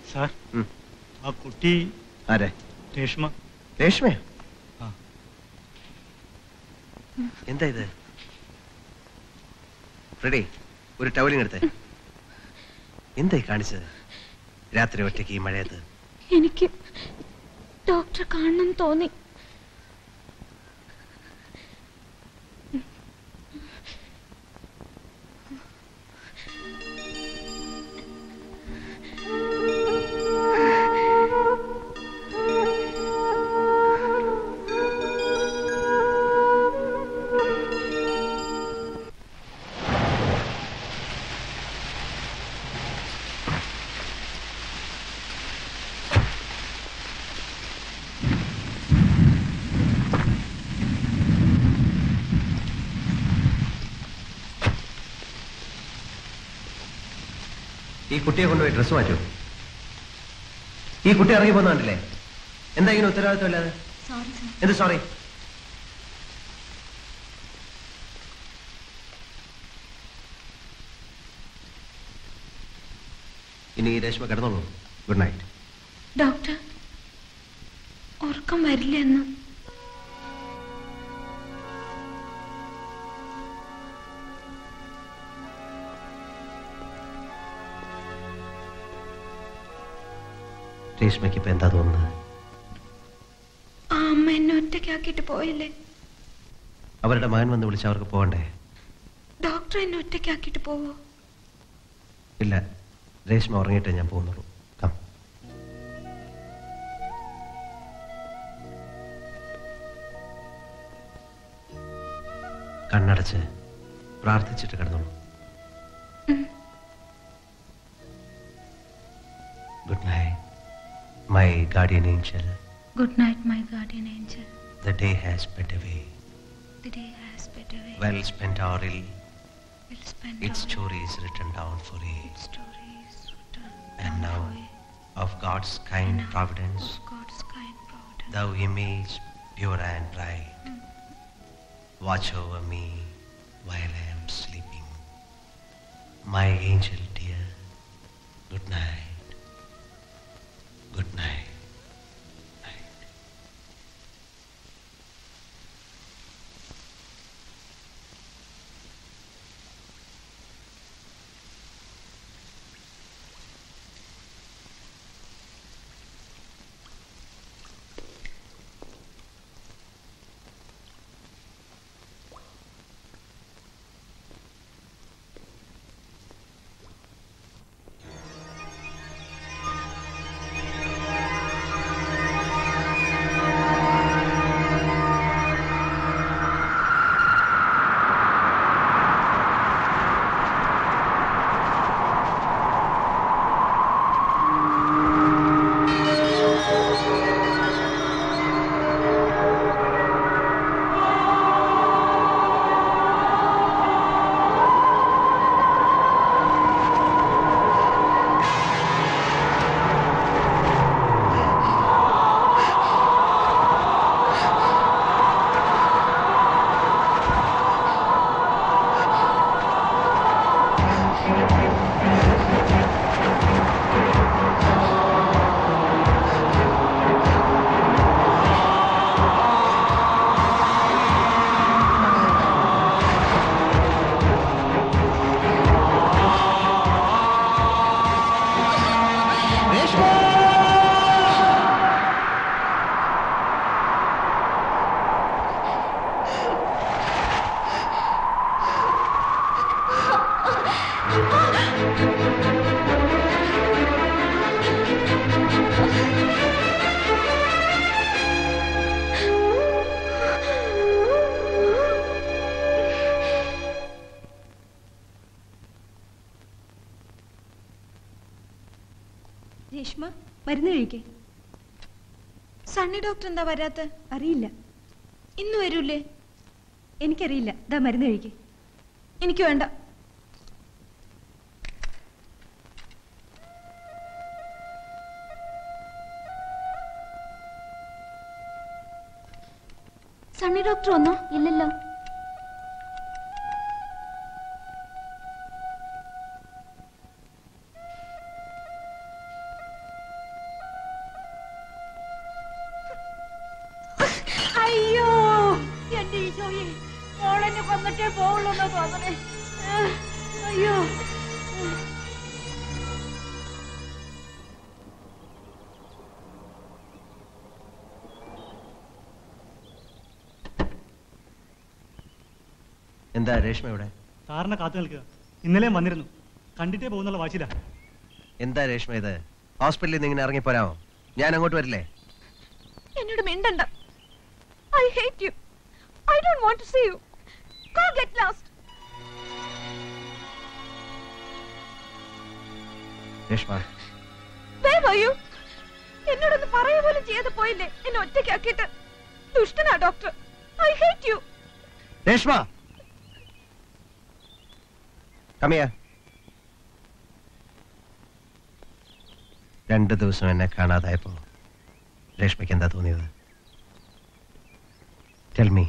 Sir ഉം. ആ കുട്ടി ആരെ രേഷ്മ രേഷ്മയോ ആ. എന്താ ഇത് റെഡി ഒരു ടവലിങ് എടുത്തേ എന്തായി കാണിച്ചത് രാത്രി ഒറ്റയ്ക്ക് ഈ മഴയത്ത് എനിക്ക് ഡോക്ടറെ കാണണം തോന്നി ഈ കുട്ടിയെ കൊണ്ടുപോയി ഡ്രസ്സ് മാറ്റൂ ഈ കുട്ടി ഇറങ്ങി പോകുന്ന കണ്ടില്ലേ എന്താ ഇങ്ങനെ ഉത്തരവാദിത്വം ഇല്ലാതെ സോറി സാർ എന്ത് സോറി ഇനി രേഷ്മ കിടന്നോളൂ ഗുഡ് നൈറ്റ് ഡോക്ടർ ഉറക്കം വരില്ല എന്ന് രേഷ്മയ്ക്ക് ഇപ്പൊ എന്താ തോന്നുന്നത് ആ അമ്മ എന്നെ ഒറ്റയ്ക്കാക്കിയിട്ട് പോയില്ലേ അവരുടെ മകൻ വന്ന് വിളിച്ച് അവർക്ക് പോകണ്ടേ ഡോക്ടർ എന്നെ ഒറ്റയ്ക്കാക്കിയിട്ട് പോവോ ഇല്ല രേഷ്മ ഉറങ്ങിയിട്ടേ ഞാൻ പോകുന്നുള്ളൂ കം കണ്ണടച്ച് പ്രാർത്ഥിച്ചിട്ട് കിടന്നോളൂ good night my guardian angel good night my guardian angel the day has spent away the day has bet away well spent hour ill will spend its story is written down for it stories and now of God's kind providence God's kind proud thou image pure and bright watch over me while I am sleeping my angel dear good night good night night Reshma മരുന്ന് കഴിക്കേ Sunny doctor എന്താ വരാത്ത അറിയില്ല ഇന്ന് വരൂലേ എനിക്കറിയില്ല ദാ മരുന്ന് കഴിക്കേ എനിക്ക് വേണ്ട സണ്ണി ഡോക്ടർ വന്നോ ഇല്ലല്ലോ ജോയി മോളെന്നെ കൊന്നിട്ടേ പോവുള്ളൂ എന്നാ തോന്നണേ ആ, അയ്യോ എന്താ രേഷ്മ ഇവിടെ സാറിനെ കാത്തു നിൽക്കുക ഇന്നലെയും വന്നിരുന്നു കണ്ടിട്ടേ പോകുന്നുള്ള വാശിയില്ല എന്താ രേഷ്മ ഇത് ഹോസ്പിറ്റലിൽ നിന്ന് ഇങ്ങനെ ഇറങ്ങിപ്പോരാമോ ഞാൻ അങ്ങോട്ട് വരില്ലേ എന്നോട് മിണ്ടണ്ട I hate you I don't want to see you go get lost Reshma where are you എന്നോടൊന്ന് പറയുക പോലും ചെയ്ത് പോയില്ലേ എന്നെ ഒറ്റയ്ക്കാക്കിയിട്ട് ദുഷ്ടനാ doctor I hate you Reshma കമിയ രണ്ട് ദിവസം എന്നെ കാണാതായപ്പോ രേഷ്മയ്ക്ക് എന്താ തോന്നിയത് ടെൽമി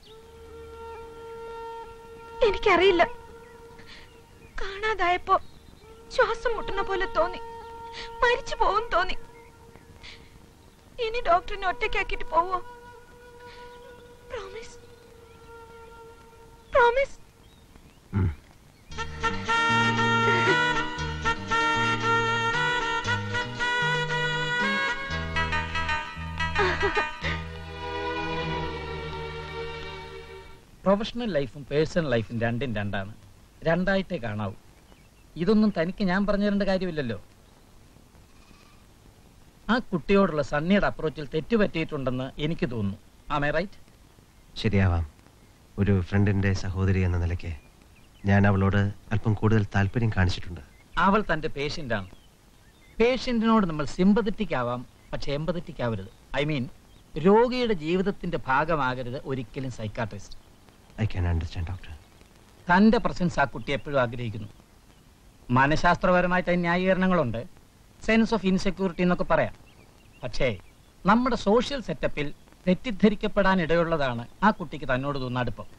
എനിക്കറിയില്ല കാണാതായപ്പോ ശ്വാസം മുട്ടുന്ന പോലെ തോന്നി മരിച്ചു പോകും തോന്നി ഇനി ഡോക്ടറിനെ ഒറ്റയ്ക്കാക്കിട്ട് പോവോ പ്രോമിസ് പ്രോമിസ് പ്രൊഫഷണൽ ലൈഫും പേഴ്സണൽ ലൈഫും രണ്ടും രണ്ടാണ് രണ്ടായിട്ടേ കാണാവൂ ഇതൊന്നും തനിക്ക് ഞാൻ പറഞ്ഞു തരേണ്ട കാര്യമില്ലല്ലോ ആ കുട്ടിയോടുള്ള സണ്ണിയുടെ അപ്രോച്ചിൽ തെറ്റുപറ്റിയിട്ടുണ്ടെന്ന് എനിക്ക് തോന്നുന്നു ആമേ റൈറ്റ് ശരിയാവാം ഒരു ഫ്രണ്ടിന്റെ സഹോദരി എന്ന നിലയ്ക്ക് ഞാൻ അവളോട് അല്പം കൂടുതൽ താല്പര്യം കാണിച്ചിട്ടുണ്ട് അവൾ തൻ്റെ പേഷ്യൻ്റാണ് പേഷ്യൻറ്റിനോട് നമ്മൾ സിമ്പതറ്റിക് ആവാം പക്ഷെ എമ്പതറ്റിക് ആവരുത് ഐ മീൻ രോഗിയുടെ ജീവിതത്തിന്റെ ഭാഗമാകരുത് ഒരിക്കലും psychiatrist I can understand doctor തൻ്റെ പ്രസൻസ് ആ കുട്ടി എപ്പോഴും ആഗ്രഹിക്കുന്നു മനഃശാസ്ത്രപരമായിട്ട് അതിന് ന്യായീകരണങ്ങളുണ്ട് സെൻസ് ഓഫ് ഇൻസെക്യൂരിറ്റി എന്നൊക്കെ പറയാം പക്ഷേ നമ്മുടെ സോഷ്യൽ സെറ്റപ്പിൽ തെറ്റിദ്ധരിക്കപ്പെടാൻ ഇടയുള്ളതാണ് ആ കുട്ടിക്ക് തന്നോട് തോന്നുന്ന അടുപ്പം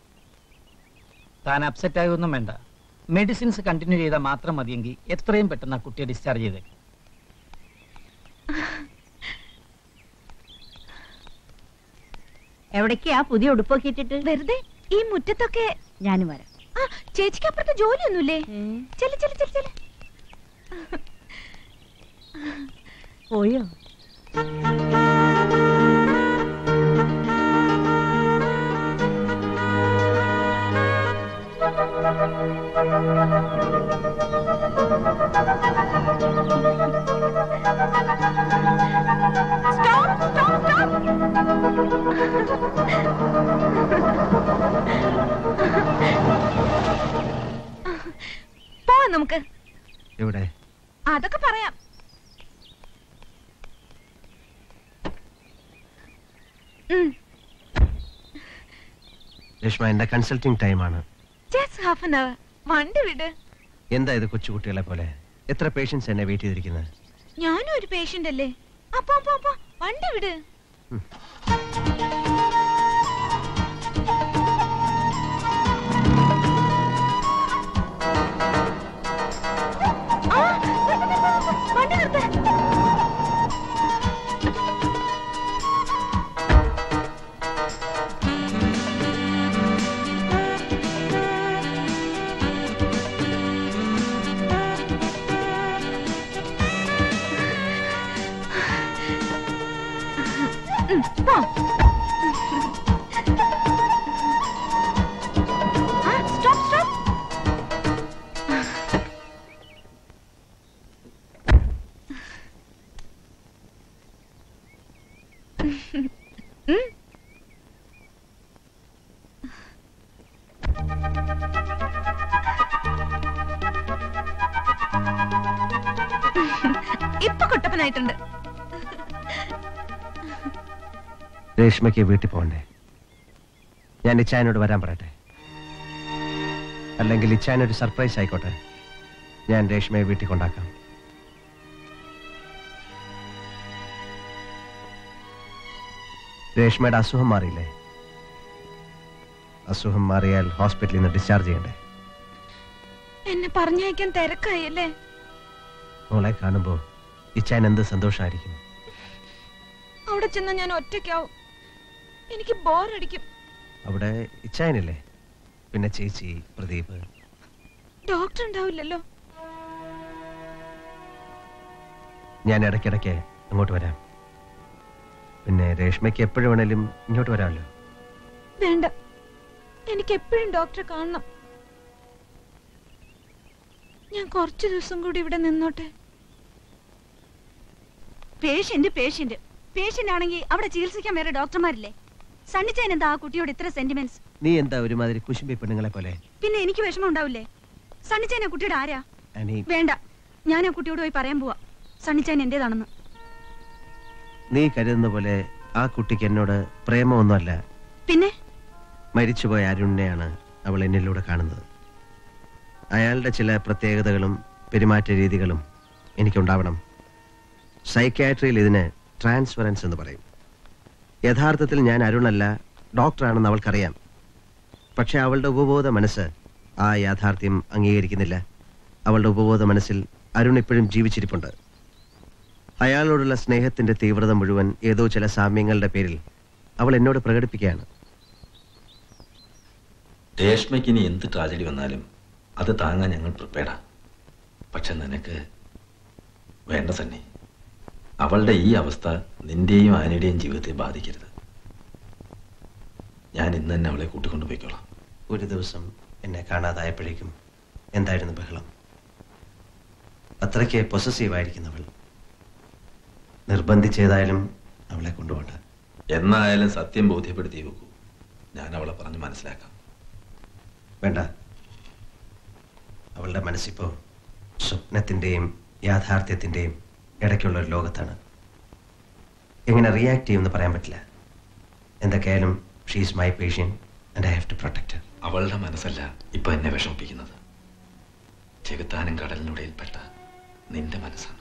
താൻ അപ്സെറ്റ് ആയൊന്നും വേണ്ട മെഡിസിൻസ് കണ്ടിന്യൂ ചെയ്താൽ മാത്രം മതിയെങ്കിൽ എത്രയും പെട്ടെന്ന് ആ കുട്ടിയെ ഡിസ്ചാർജ് ചെയ്തേ എവിടേക്കാ പുതിയ ഉടുപ്പൊക്കെ ഇട്ടിട്ട് വെറുതെ ഈ മുറ്റത്തൊക്കെ ഞാനും വരാം ആ ചേച്ചിക്ക് അപ്പുറത്ത് ജോലിയൊന്നുമില്ലേ ചെല് ചെല് ചെല് ചെല് പോയോ സ്റ്റോപ്പ് സ്റ്റോപ്പ് സ്റ്റോപ്പ് പോവാം നമുക്ക് എവിടെ അതൊക്കെ പറയാം ഉം, രേഷ്മ എന്റെ കൺസൾട്ടിങ് ടൈമാണ് just half an hour. വണ്ടി വിട് എന്താ ഇത് കൊച്ചുകുട്ടികളെ പോലെ എത്ര പേഷ്യൻസ് എന്നെ വെയിറ്റ് ചെയ്തിരിക്കുന്നത് ഞാനും ഒരു പേഷ്യന്റ് അല്ലേ അപ്പൊ അപ്പൊ അപ്പൊ വണ്ടി വിട് ആ, നിർത്ത്, നിർത്ത്, നിർത്ത്. വണ്ടി നിർത്ത്. ഉം, പോ. ആ, stop, stop. ഉം. ഇപ്പൊ കുട്ടപ്പനായിട്ടുണ്ട് രേഷ്മയ്ക്ക് വീട്ടിൽ പോകണ്ടേ ഞാൻ ഇച്ചായനോട് വരാൻ പറയട്ടെ അല്ലെങ്കിൽ ഇച്ചായൻ ഒരു സർപ്രൈസ് ആയിക്കോട്ടെ ഞാൻ രേഷ്മയെ വീട്ടിൽ കൊണ്ടാക്കാം രേഷ്മയുടെ അസുഖം മാറിയില്ലേ അസുഖം മാറിയാൽ ഹോസ്പിറ്റലിൽ നിന്ന് ഡിസ്ചാർജ് ചെയ്യണ്ടേ എന്നെ പറഞ്ഞയക്കാൻ തിരക്കായല്ലേ മോളെ കാണുമ്പോൾ ഇച്ചായൻ എന്ത് സന്തോഷമായിരിക്കും അവിടെ ചെന്ന ഞാൻ ഒറ്റയ്ക്കാവും എനിക്ക് ബോറടിക്കും അവിടെ ഇച്ചായനില്ലേ പിന്നെ ചേച്ചി പ്രദീപ് ഡോക്ടർ ഉണ്ടാവില്ലല്ലോ ഞാൻ ഇടയ്ക്കിടയ്ക്ക് അങ്ങോട്ട് വരാം പിന്നെ രേഷ്മയ്ക്ക് എപ്പോഴും വേണേലും ഇങ്ങോട്ട് വരാമല്ലോ വേണ്ട എനിക്ക് എപ്പോഴും ഡോക്ടറെ കാണണം ഞാൻ കുറച്ചു ദിവസം കൂടി ഇവിടെ നിന്നോട്ടെ പേഷ്യന്റ് പേഷ്യന്റ് പേഷ്യന്റ് ആണെങ്കിൽ അവിടെ ചികിത്സിക്കാൻ വേറെ ഡോക്ടർമാരില്ലേ സണ്ണിച്ചേൻ എന്താ ആ കുട്ടിയോട് ഇത്ര സെന്റിമെന്റ്സ് നീ എന്താ ഒരുമാതിരി കുശുമ്പി പെണ്ണുങ്ങളെ പോലെ പിന്നെ എനിക്ക് വിഷമം ഉണ്ടാവില്ലേ സണ്ണിച്ചേൻ ആ കുട്ടിയുടെ ആരാ അനി വേണ്ട ഞാൻ ആ കുട്ടിയോട് പോയി പറയാൻ പോവാ സണ്ണിച്ചേൻ എന്റേതാണെന്ന് നീ കരുതുന്ന പോലെ ആ കുട്ടിക്ക് എന്നോട് പ്രേമമൊന്നുമല്ല പിന്നെ മരിച്ചുപോയ അരുണിനെയാണ് അവൾ എന്നിലൂടെ കാണുന്നത് അയാളുടെ ചില പ്രത്യേകതകളും പെരുമാറ്റ രീതികളും എനിക്കുണ്ടാവണം സൈക്യാട്രിയിൽ ഇതിന് ട്രാൻസ്ഫറൻസ് എന്ന് പറയും യഥാർത്ഥത്തിൽ ഞാൻ അരുണല്ല ഡോക്ടറാണെന്ന് അവൾക്കറിയാം പക്ഷെ അവളുടെ ഉപബോധ മനസ്സ് ആ യാഥാർത്ഥ്യം അംഗീകരിക്കുന്നില്ല അവളുടെ ഉപബോധ മനസ്സിൽ അരുൺ ഇപ്പോഴും ജീവിച്ചിരിപ്പുണ്ട് അയാളോടുള്ള സ്നേഹത്തിന്റെ തീവ്രത മുഴുവൻ ഏതോ ചില സാമ്യങ്ങളുടെ പേരിൽ അവൾ എന്നോട് പ്രകടിപ്പിക്കുകയാണ് രേഷ്മയ്ക്ക് ഇനി എന്ത് ട്രാജഡി വന്നാലും അത് താങ്ങാൻ ഞങ്ങൾ പ്രിപ്പയർഡാ പക്ഷെ നിനക്ക് വേണ്ട സണ്ണി അവളുടെ ഈ അവസ്ഥ നിന്റെയും ആനയുടെയും ജീവിതത്തെ ബാധിക്കരുത് ഞാൻ ഇന്ന് തന്നെ അവളെ കൂട്ടിക്കൊണ്ടു പോയിക്കോളാം ഒരു ദിവസം എന്നെ കാണാതായപ്പോഴേക്കും എന്തായിരുന്നു ബഹളം അത്രയ്ക്ക് പൊസസീവ് ആയിരിക്കുന്നവൾ നിർബന്ധിച്ചേതായാലും അവളെ കൊണ്ടുപോകണ്ട എന്നായാലും സത്യം ബോധ്യപ്പെടുത്തി വെക്കൂ ഞാൻ അവളെ പറഞ്ഞ് മനസ്സിലാക്കാം വേണ്ട അവളുടെ മനസ്സിപ്പോ സ്വപ്നത്തിന്റെയും യാഥാർത്ഥ്യത്തിന്റെയും ഇടയ്ക്കുള്ള ഒരു ലോകത്താണ് എങ്ങനെ റിയാക്ട് ചെയ്യുമെന്ന് പറയാൻ പറ്റില്ല എന്തൊക്കെയായാലും she's my patient and I have to protect അവളുടെ മനസ്സല്ല ഇപ്പൊ എന്നെ വിഷമിപ്പിക്കുന്നത് ചെകുത്താനും കടലിനുടയിൽപ്പെട്ട നിന്റെ മനസ്സാണ്